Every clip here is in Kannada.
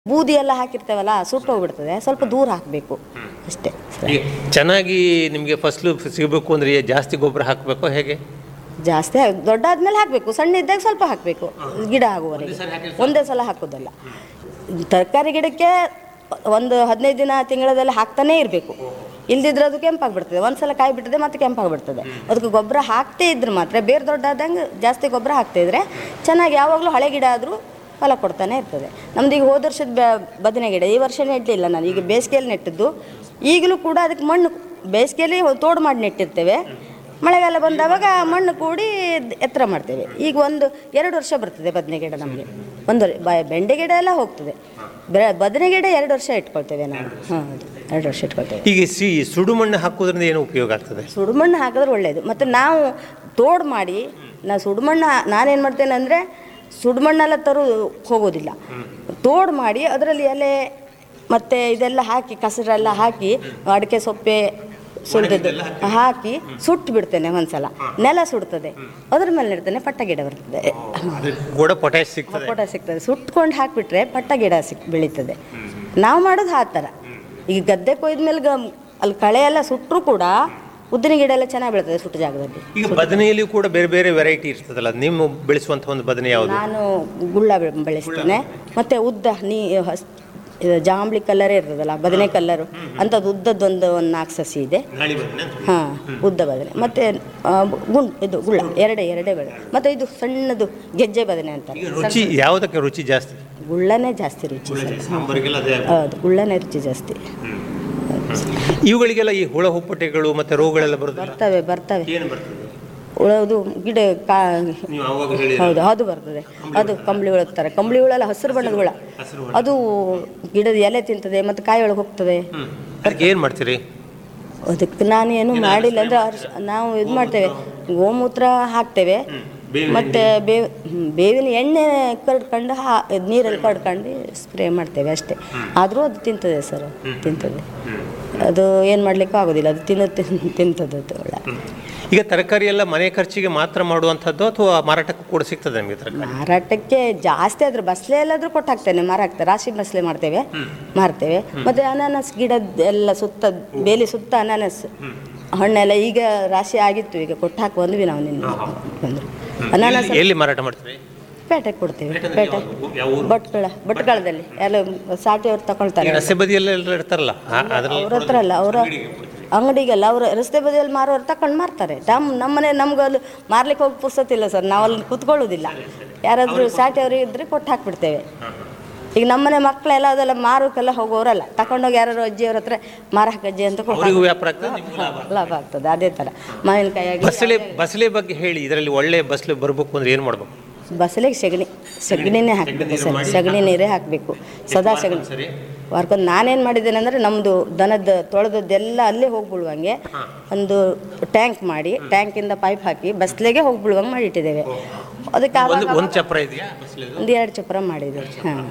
ಬೂದಿ ಎಲ್ಲ ಹಾಕಿರ್ತೇವಲ್ಲ ಸುಟ್ಟೋಗ್ಬಿಡ್ತದೆ ಸ್ವಲ್ಪ ದೂರ ಹಾಕಬೇಕು ಅಷ್ಟೇ ಈಗ ಚೆನ್ನಾಗಿ ನಿಮಗೆ ಫಸಲು ಸಿಗಬೇಕು ಅಂದರೆ ಜಾಸ್ತಿ ಗೊಬ್ಬರ ಹಾಕಬೇಕು ಹೇಗೆ ಜಾಸ್ತಿ ಹಾಕ್- ದೊಡ್ಡ ಆದ್ಮೇಲೆ ಹಾಕಬೇಕು ಸಣ್ಣ ಇದ್ದಾಗ ಸ್ವಲ್ಪ ಹಾಕಬೇಕು ಗಿಡ ಆಗುವವರೆಗೆ ಒಂದೇ ಸಲ ಹಾಕೋದಲ್ಲ ತರಕಾರಿ ಗಿಡಕ್ಕೆ ಒಂದು ಹದಿನೈದು ದಿನ ತಿಂಗಳದಲ್ಲಿ ಹಾಕ್ತಾನೇ ಇರಬೇಕು ಇಲ್ದಿದ್ರೆ ಅದು ಕೆಂಪಾಗ್ಬಿಡ್ತದೆ ಒಂದ್ಸಲ ಕಾಯಿ ಬಿಟ್ಟದೆ ಮತ್ತೆ ಕೆಂಪಾಗ್ಬಿಡ್ತದೆ ಅದಕ್ಕೆ ಗೊಬ್ಬರ ಹಾಕ್ತೇ ಇದ್ರೆ ಮಾತ್ರ ಬೇರೆ ದೊಡ್ಡಾದಂಗೆ ಜಾಸ್ತಿ ಗೊಬ್ಬರ ಹಾಕ್ತಾ ಇದ್ರೆ ಚೆನ್ನಾಗಿ ಯಾವಾಗಲೂ ಹಳೆ ಗಿಡ ಆದರೂ ಫಲ ಕೊಡ್ತಾನೆ ಇರ್ತದೆ ನಮ್ದು ಈಗ ಹೋದ ವರ್ಷದ ಬ- ಬದನೆ ಗಿಡ ಈ ವರ್ಷ ನೆಟ್ಟಲಿಲ್ಲ ನಾನು ಈಗ ಬೇಸಿಗೆಯಲ್ಲಿ ನೆಟ್ಟಿದ್ದು ಈಗಲೂ ಕೂಡ ಅದಕ್ಕೆ ಮಣ್ಣು ಬೇಸಿಗೆಯಲ್ಲಿ ತೋಡು ಮಾಡಿ ನೆಟ್ಟಿರ್ತೇವೆ ಮಳೆಗಾಲ ಬಂದವಾಗ ಮಣ್ಣು ಕೂಡಿ ದ್- ಎತ್ತರ ಮಾಡ್ತೇವೆ ಈಗ ಒಂದು ಎರಡು ವರ್ಷ ಬರ್ತದೆ ಬದನೆ ಗಿಡ ನಮಗೆ ಒಂದು ಬ- ಬೆಂಡೆ ಗಿಡ ಎಲ್ಲ ಹೋಗ್ತದೆ ಬೆ- ಬದನೆ ಗಿಡ ಎರಡು ವರ್ಷ ಇಟ್ಕೊಳ್ತೇವೆ ನಾವು ಹಾಂ ಹೌದು ಎರಡು ವರ್ಷ ಇಟ್ಕೊಳ್ತೇವೆ ಈಗ ಸಿ ಸುಡು ಮಣ್ಣು ಹಾಕೋದ್ರಿಂದ ಏನು ಉಪಯೋಗ ಆಗ್ತದೆ ಸುಡುಮಣ್ಣು ಹಾಕಿದ್ರೆ ಒಳ್ಳೆಯದು ಮತ್ತು ನಾವು ತೋಡು ಮಾಡಿ ನಾವು ಸುಡುಮಣ್ಣು ನಾನೇನು ಮಾಡ್ತೇನೆ ಅಂದರೆ ಸುಡುಮಣ್ಣೆಲ್ಲ ತರು ಹೋಗೋದಿಲ್ಲ ತೋಡು ಮಾಡಿ ಅದರಲ್ಲಿ ಎಲೆ ಮತ್ತು ಇದೆಲ್ಲ ಹಾಕಿ ಕಸರೆಲ್ಲ ಹಾಕಿ ಅಡಿಕೆ ಸೊಪ್ಪೆ ಸುಳಿದದ್ದು ಹಾಕಿ ಸುಟ್ಟು ಬಿಡ್ತೇನೆ ಒಂದ್ಸಲ ನೆಲ ಸುಡ್ತದೆ ಅದ್ರ ಮೇಲೆ ಇಡ್ತೇನೆ ಪಟ್ಟ ಗಿಡ ಬರ್ತದೆ ಕೂಡ ಪೊಟ್ಯಾಶ್ ಸಿಗ್ತದೆ ಫೋಟೋ ಸಿಗ್ತದೆ ಸುಟ್ಕೊಂಡು ಹಾಕಿಬಿಟ್ರೆ ಪಟ್ಟ ಗಿಡ ಸಿಕ್ ಬೆಳೀತದೆ ನಾವು ಮಾಡೋದು ಆ ಥರ ಈಗ ಗದ್ದೆ ಕೊಯ್ದ್ಮೇಲೆ ಗ ಅಲ್ಲಿ ಕಳೆ ಎಲ್ಲ ಸುಟ್ಟರೂ ಕೂಡ ಉದ್ದಿನ ಗಿಡ ಎಲ್ಲ ಚೆನ್ನಾಗಿ ಬೆಳೀತದೆ ಸುಟ್ಟ ಜಾಗದಲ್ಲಿ ಈಗ ಬದನೆಯಲ್ಲಿ ಕೂಡ ಬೇರೆ ಬೇರೆ ವೆರೈಟಿ ಇರ್ತದಲ್ಲ ನೀವು ಬೆಳೆಸುವಂಥ ಒಂದು ಬದನೆ ಯಾವುದು ನಾನು ಗುಳ್ಳ ಬೆ- ಬೆಳೆಸ್ತೇನೆ ಮತ್ತು ಉದ್ದ ನೀ ಹಸ್ ಇದು ಜಾಂಬ್ಳಿ ಕಲ್ಲರೇ ಇರ್ತದಲ್ಲ ಬದನೆ ಕಲ್ಲರು ಅಂಥದ್ದು ಉದ್ದದ್ದೊಂದು ಒಂದು ನಾಲ್ಕು ಸಸಿ ಇದೆ ನಾಳಿ ಬದನೆ ಹಾಂ ಉದ್ದ ಬದನೆ ಮತ್ತು ಗುಂಡ್ ಇದು ಗುಳ್ಳ ಎರಡೇ ಎರಡೇ ಬದನೆ ಮತ್ತು ಇದು ಸಣ್ಣದು ಗೆಜ್ಜೆ ಬದನೆ ಅಂತಾರೆ ಈಗ ರುಚಿ ಯಾವುದಕ್ಕೆ ರುಚಿ ಜಾಸ್ತಿ ಗುಳ್ಳನೇ ಜಾಸ್ತಿ ರುಚಿ ಸರ್ ಸಾಂಬಾರಿಗೆಲ್ಲ ಅದೇ ಹೌದು ಗುಳ್ಳನೇ ರುಚಿ ಜಾಸ್ತಿ ಇವುಗಳಿಗೆಲ್ಲ ಈ ಹುಳ ಹುಪ್ಪಟೆಗಳು ಮತ್ತೆ ರೋಗಗಳೆಲ್ಲ ಬರುದಿಲ್ಲ ಬರ್ತವೆ ಬರ್ತವೆ ಏನು ಬರ್ತದೆ ಉಳೋದು ಗಿಡ ಕಾ ನೀವು ಅವಾಗ ಹೇಳಿ ಹೌದು ಅದು ಬರ್ತದೆ ಅದು ಕಂಬಳಿ ಹುಳ ಅಂತಾರೆ ಕಂಬಳಿ ಹುಳ ಅಲ್ಲ ಹಸಿರು ಬಣ್ಣದ ಹುಳ ಅದು ಗಿಡದ ಎಲೆ ತಿಂತದೆ ಮತ್ತು ಕಾಯಿ ಒಳಗೆ ಹೋಗ್ತದೆ ಅದಕ್ಕೆ ಏನು ಮಾಡ್ತೀರಿ ಅದಕ್ಕೆ ನಾನು ಏನು ಮಾಡಿಲ್ಲ ಅಂದರೆ ಅರ್ಶ್ ನಾವು ಇದು ಮಾಡ್ತೇವೆ ಗೋಮೂತ್ರ ಹಾಕ್ತೇವೆ ಮತ್ತು ಬೇವ್ ಹ್ಮ್, ಬೇವಿನ ಎಣ್ಣೆ ಕಡ್ಕೊಂಡು ಹಾ ಇದ್ ನೀರಲ್ಲಿ ಕಡ್ಕೊಂಡು ಸ್ಪ್ರೇ ಮಾಡ್ತೇವೆ ಅಷ್ಟೇ ಆದರೂ ಅದು ತಿಂತದೆ ಸರ್ ತಿಂತದೆ ಅದು ಏನು ಮಾಡಲಿಕ್ಕೂ ಆಗೋದಿಲ್ಲ ಅದು ತಿನ್ನ ತಿಂತದೆ ಅದು ಹುಳ ಈಗ ತರಕಾರಿ ಎಲ್ಲ ಮನೆ ಖರ್ಚಿಗೆ ಮಾತ್ರ ಮಾಡುವಂಥದ್ದು ಅಥವಾ ಮಾರಾಟಕ್ಕೂ ಕೂಡ ಸಿಗ್ತದೆ ನಿಮಗೆ ತರಕಾರಿ ಮಾರಾಟಕ್ಕೆ ಜಾಸ್ತಿ ಆದ್ರೆ ಬಸ್ಲೆ ಎಲ್ಲಾದ್ರೂ ಕೊಟ್ಟು ಹಾಕ್ತೇನೆ ಮಾರಾಕ್ತೇವೆ ರಾಶಿ ಬಸ್ಲೆ ಮಾಡ್ತೇವೆ ಮಾರ್ತೇವೆ ಮತ್ತೆ ಅನಾನಸ್ ಗಿಡದ ಎಲ್ಲ ಸುತ್ತ ಬೇಲಿ ಸುತ್ತ ಅನಾನಸ್ ಹಣ್ಣೆಲ್ಲ ಈಗ ರಾಶಿ ಆಗಿತ್ತು ಈಗ ಕೊಟ್ಟು ಹಾಕಿ ಬಂದ್ವಿ ನಾವು ನಿನ್ನೆ ಬಂದ್ರು ಅನಾನಸ್ ಎಲ್ಲಿ- ಎಲ್ಲಿ ಮಾರಾಟ ಮಾಡ್ತೀರಿ ಪೇಟೆಗೆ ಕೊಡ್ತೇವೆ ಪೇಟೆ ಭಟ್ಕಳ ಭಟ್ಕಳದಲ್ಲಿ ಎಲ್ಲ ಸಾಟಿಯವ್ರು ತಗೊಳ್ತಾರೆ ಈಗ ರಸ್ತೆ ಬದಿಯೆಲ್ಲ ಎಲ್ಲ ಇರ್ತಾರಲ್ಲ ಆ- ಅದ್ರಲ್ಲಿ ಅವ್ರ ಹತ್ರ ಅಲ್ಲ ಅವರ ಅಂಗಡಿಗೆಲ್ಲ ಅವರು ರಸ್ತೆ ಬದಿಯಲ್ಲಿ ಮಾರೋರು ತಕೊಂಡು ಮಾರ್ತಾರೆ ನಮ್ಮ ನಮ್ಮನೆ ನಮ್ಗೆ ಅಲ್ಲಿ ಮಾರ್ಲಿಕ್ಕೆ ಹೋಗಿ ಪುಸ್ತತಿಲ್ಲ ಸರ್ ನಾವು ಅಲ್ಲಿ ಕುತ್ಕೊಳ್ಳೋದಿಲ್ಲ ಯಾರಾದರೂ ಸಾಟಿಯವರು ಇದ್ದರೆ ಕೊಟ್ಟು ಹಾಕ್ಬಿಡ್ತೇವೆ ಈಗ ನಮ್ಮನೆ ಮಕ್ಕಳೆಲ್ಲ ಅದೆಲ್ಲ ಮಾರೋಕ್ಕೆಲ್ಲ ಹೋಗೋರಲ್ಲ ತಗೊಂಡೋಗಿ ಯಾರು ಅಜ್ಜಿಯವ್ರ ಹತ್ರ ಮಾರಕ್ಕೆ ಅಜ್ಜಿ ಅಂತ ಕೊಟ್ಟು ಅವರಿಗೂ ವ್ಯಾಪಾರ ಆಗ್ತದೆ ನಿಮ್ಗೂ ಲಾಭ ಹಾಕ್- ಲಾಭ ಆಗ್ತದೆ ಅದೇ ಥರ ಮಾವಿನಕಾಯಿ ಆಗಿ ಬಸಳೆ ಬಸಳೆ ಬಗ್ಗೆ ಹೇಳಿ ಇದರಲ್ಲಿ ಒಳ್ಳೆ ಬಸಳೆ ಬರಬೇಕು ಅಂದ್ರೆ ಏನು ಮಾಡ್ಬೇಕು ಬಸಳೆಗೆ ಸಗಣಿ ಸಗಣಿನೇ ಹಾಕಬೇಕು ಸರ್ ಸಗಣಿ ನೀರೇ ಹಾಕಬೇಕು ಸದಾ ಸಗಣಿ ಸರಿ ವಾರಕ್ಕೊಂದು ನಾನೇನು ಮಾಡಿದ್ದೇನೆ ಅಂದರೆ ನಮ್ಮದು ದನದ ತೊಳೆದದ್ದೆಲ್ಲ ಅಲ್ಲೇ ಹೋಗ್ಬಿಡುವಂಗೆ ಒಂದು ಟ್ಯಾಂಕ್ ಮಾಡಿ ಟ್ಯಾಂಕಿಂದ ಪೈಪ್ ಹಾಕಿ ಬಸ್ಲೆಗೆ ಹೋಗ್ಬಿಡುವಂಗೆ ಮಾಡಿಟ್ಟಿದ್ದೇವೆ ಅದಕ್ಕೆ ಒಂದು ಆವಾಗ ಒಂದು ಚಪ್ರ ಇದೆಯಾ ಬಸಳೆದು ಒಂದು ಎರಡು ಚಪ್ರ ಮಾಡಿದ್ದೇವೆ ಹಾಂ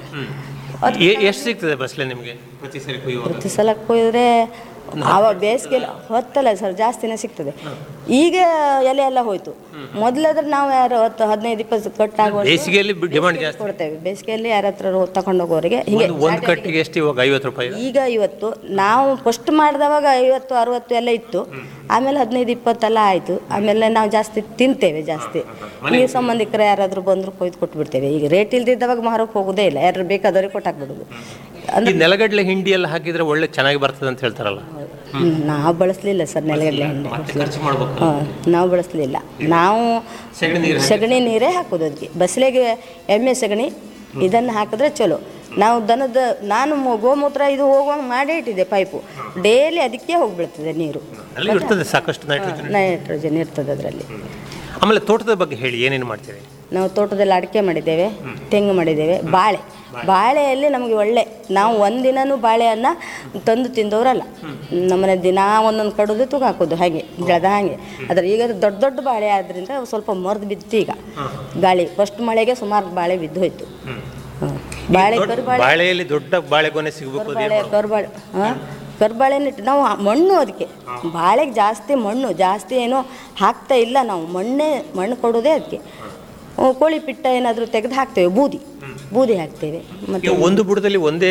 ಎಷ್ಟು ಸಿಗ್ತದೆ ಬಸಳೆ ನಿಮಗೆ ಪ್ರತಿ ಸರಿ ಕೊಯ್ಯುವಾಗ ಪ್ರತಿ ಸಲ ಕೊಯ್ದರೆ ಆವಾಗ ಬೇಸಿಗೆ ಹೊತ್ತಲ್ಲ ಸರ್ ಜಾಸ್ತಿನೇ ಸಿಗ್ತದೆ ಈಗ ಎಲೆ ಎಲ್ಲ ಹೋಯ್ತು ಮೊದಲಾದ್ರೆ ನಾವು ಯಾರು ಹತ್ತು ಹದಿನೈದು ಇಪ್ಪತ್ತು ಕಟ್ಟಾಗುವ ಬೇಸಿಗೆಯಲ್ಲಿ ಡಿಮಾಂಡ್ ಜಾಸ್ತಿ ಕೊಡ್ತೇವೆ ಬೇಸಿಗೆಯಲ್ಲಿ ಯಾರ ಹತ್ರ ತಗೊಂಡು ಹೋಗೋರಿಗೆ ಹೀಗೆ ಒಂದು ಒಂದು ಕಟ್ಟಿಗೆ ಎಷ್ಟು ಇವಾಗ ಐವತ್ತು ರೂಪಾಯಿ ಈಗ ಇವತ್ತು ನಾವು ಫಸ್ಟ್ ಮಾಡಿದವಾಗ ಐವತ್ತು ಅರವತ್ತು ಎಲ್ಲ ಇತ್ತು ಆಮೇಲೆ ಹದಿನೈದು ಇಪ್ಪತ್ತೆಲ್ಲ ಆಯಿತು ಆಮೇಲೆ ನಾವು ಜಾಸ್ತಿ ತಿಂತೇವೆ ಜಾಸ್ತಿ ಈ ಸಂಬಂಧಿಕರು ಯಾರಾದರೂ ಬಂದರೂ ಕೊಯ್ದು ಕೊಟ್ಬಿಡ್ತೇವೆ ಈಗ ರೇಟ್ ಇಲ್ದಿದ್ದವಾಗ ಮಾರೋಕೆ ಹೋಗೋದೇ ಇಲ್ಲ ಯಾರು ಬೇಕಾದವ್ರಿಗೆ ಕೊಟ್ಟು ಹಾಕ್ಬಿಡೋದು ಈ ನೆಲಗಡಲೆ ಹಿಂಡಿ ಎಲ್ಲ ಹಾಕಿದ್ರೆ ಒಳ್ಳೆ ಚೆನ್ನಾಗಿ ಬರ್ತದೆ ಅಂತ ಹೇಳ್ತಾರಲ್ಲ ಹ್ಮ್, ನಾವು ಬಳಸಲಿಲ್ಲ ಸರ್ ನೆಲಗಡಲೆ ಹಣ್ಣು ಮತ್ತೆ ಖರ್ಚು ಮಾಡ್ಬೇಕು ಹಾಂ ನಾವು ಬಳಸಲಿಲ್ಲ ನಾವು ಸಗಣಿ ನೀರು ಸಗಣಿ ನೀರೇ ಹಾಕೋದು ಅದಕ್ಕೆ ಬಸಳೆಗೆ ಎಮ್ಮೆ ಸಗಣಿ ಇದನ್ನು ಹಾಕಿದ್ರೆ ಚಲೋ ನಾವು ದನದ ನಾನು ಮು- ಗೋಮೂತ್ರ ಇದು ಹೋಗುವಂಗೆ ಮಾಡೇ ಇಟ್ಟಿದ್ದೆ ಪೈಪು ಡೈಲಿ ಅದಕ್ಕೆ ಹೋಗ್ಬಿಡ್ತದೆ ನೀರು ಅಲ್ಲಿ ಇರ್ತದೆ ಸಾಕಷ್ಟು ನೈಟ್ರೋಜನ್ ನೈಟ್ರೋಜನ್ ಇರ್ತದೆ ಅದರಲ್ಲಿ ಆಮೇಲೆ ತೋಟದ ಬಗ್ಗೆ ಹೇಳಿ ಏನೇನು ಮಾಡ್ತೀರಿ ನಾವು ತೋಟದಲ್ಲಿ ಅಡಿಕೆ ಮಾಡಿದ್ದೇವೆ ತೆಂಗು ಮಾಡಿದ್ದೇವೆ ಬಾಳೆ ಬಾಳೆಯಲ್ಲಿ ನಮಗೆ ಒಳ್ಳೆ ನಾವು ಒಂದಿನನೂ ಬಾಳೆಯನ್ನು ತಂದು ತಿಂದವರಲ್ಲ ನಮ್ಮನೆ ದಿನ ಒಂದೊಂದು ಕಡುದು ತೂಕ ಹಾಕೋದು ಹಾಗೆ ಗಿಡದ ಹಾಗೆ ಆದರೆ ಈಗ ದೊಡ್ಡ ದೊಡ್ಡ ಬಾಳೆ ಆದ್ದರಿಂದ ಅವು ಸ್ವಲ್ಪ ಮರ್ದು ಬಿತ್ತು ಈಗ ಗಾಳಿ ಫಸ್ಟ್ ಮಳೆಗೆ ಸುಮಾರು ಬಾಳೆ ಬಿದ್ದು ಹೋಯ್ತು ಹಾಂ. ಬಾಳೆ ಕರುಬಾಳೆ ಬಾಳೆಯಲ್ಲಿ ದೊಡ್ಡ ಬಾಳೆಗೊನೆ ಸಿಗಬೇಕು ಅಂದ್ರೆ ಕರ್ಬಾಳೆ ಕರ್ಬಾಳೆ ಹಾಂ ಕರ್ಬಾಳೆನಿಟ್ಟು ನಾವು ಆ ಮಣ್ಣು ಅದಕ್ಕೆ ಬಾಳೆಗೆ ಜಾಸ್ತಿ ಮಣ್ಣು ಜಾಸ್ತಿ ಏನೋ ಹಾಕ್ತಾ ಇಲ್ಲ ನಾವು ಮಣ್ಣೇ ಮಣ್ಣು ಕೊಡೋದೇ ಅದಕ್ಕೆ ಕೋಳಿ ಪಿಟ್ಟ ಏನಾದರೂ ತೆಗೆದು ಹಾಕ್ತೇವೆ ಬೂದಿ ಬೂದಿ ಹಾಕ್ತೇವೆ ಈಗ ಮತ್ತು ಒಂದು ಬುಡದಲ್ಲಿ ಒಂದೇ